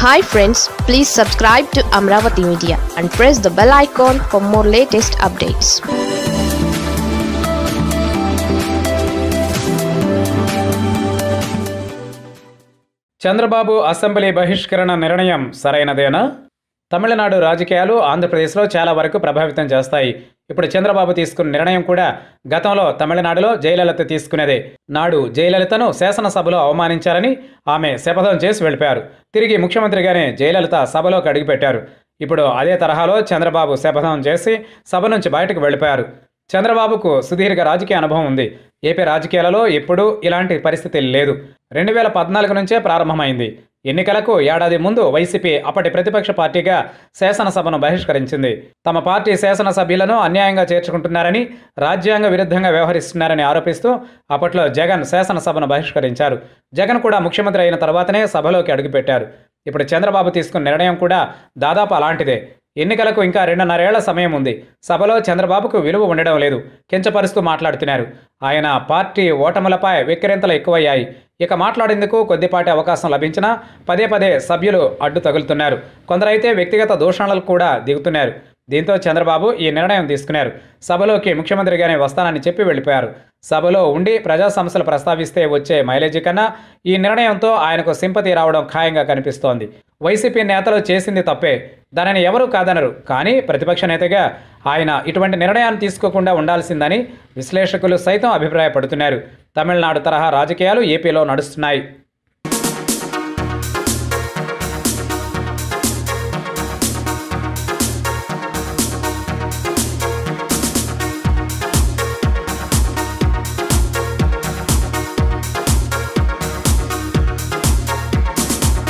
hi friends please subscribe to Amaravati media and press the bell icon for more latest updates Chandrababu assembly బహిష్కరణ నిర్ణయం సరైనదేనా తమిళనాడు రాజకీయాలు ఆంధ్రప్రదేశ్లో చాలా వరకు ప్రభావితం చేస్తాయి ఇప్పుడు చంద్రబాబు తీసుకున్న నిర్ణయం కూడా గతంలో తమిళనాడులో జయలలిత తీసుకునేదే నాడు జయలలితను శాసనసభలో అవమానించారని ఆమె శపథం చేసి వెళ్ళిపోయారు తిరిగి ముఖ్యమంత్రిగానే జయలలిత సభలోకి అడుగుపెట్టారు ఇప్పుడు అదే తరహాలో చంద్రబాబు శపథం చేసి సభ నుంచి బయటకు వెళ్ళిపోయారు చంద్రబాబుకు సుదీర్ఘ రాజకీయ అనుభవం ఉంది ఏపీ రాజకీయాలలో ఎప్పుడూ ఇలాంటి పరిస్థితి లేదు రెండు వేల పద్నాలుగు నుంచే ప్రారంభమైంది ఎన్నికలకు ఏడాది ముందు వైసీపీ అప్పటి ప్రతిపక్ష పార్టీగా శాసనసభను బహిష్కరించింది తమ పార్టీ శాసనసభ్యులను అన్యాయంగా చేర్చుకుంటున్నారని రాజ్యాంగ విరుద్ధంగా వ్యవహరిస్తున్నారని ఆరోపిస్తూ అప్పట్లో జగన్ శాసనసభను బహిష్కరించారు జగన్ కూడా ముఖ్యమంత్రి అయిన తర్వాతనే సభలోకి అడుగుపెట్టారు ఇప్పుడు చంద్రబాబు తీసుకున్న నిర్ణయం కూడా దాదాపు అలాంటిదే ఎన్నికలకు ఇంకా రెండున్నరేళ్ల సమయం ఉంది సభలో చంద్రబాబుకు విలువ ఉండడం లేదు కించపరుస్తూ మాట్లాడుతున్నారు ఆయన పార్టీ ఓటములపై వెక్కిరింతలు ఎక్కువయ్యాయి ఇక మాట్లాడేందుకు కొద్దిపాటి అవకాశం లభించినా పదే పదే సభ్యులు అడ్డు తగులుతున్నారు కొందరైతే వ్యక్తిగత దూషణలకు కూడా దిగుతున్నారు దీంతో చంద్రబాబు ఈ నిర్ణయం తీసుకున్నారు సభలోకి ముఖ్యమంత్రిగానే వస్తానని చెప్పి వెళ్ళిపోయారు సభలో ఉండి ప్రజా సమస్యలు ప్రస్తావిస్తే వచ్చే మైలేజీ కన్నా ఈ నిర్ణయంతో ఆయనకు సింపతి రావడం ఖాయంగా కనిపిస్తోంది వైసీపీ నేతలు చేసింది తప్పే దానిని ఎవరూ కాదనరు కానీ ప్రతిపక్ష నేతగా ఆయన ఇటువంటి నిర్ణయాన్ని తీసుకోకుండా ఉండాల్సిందని విశ్లేషకులు సైతం అభిప్రాయపడుతున్నారు తమిళనాడు తరహా రాజకీయాలు ఏపీలో నడుస్తున్నాయి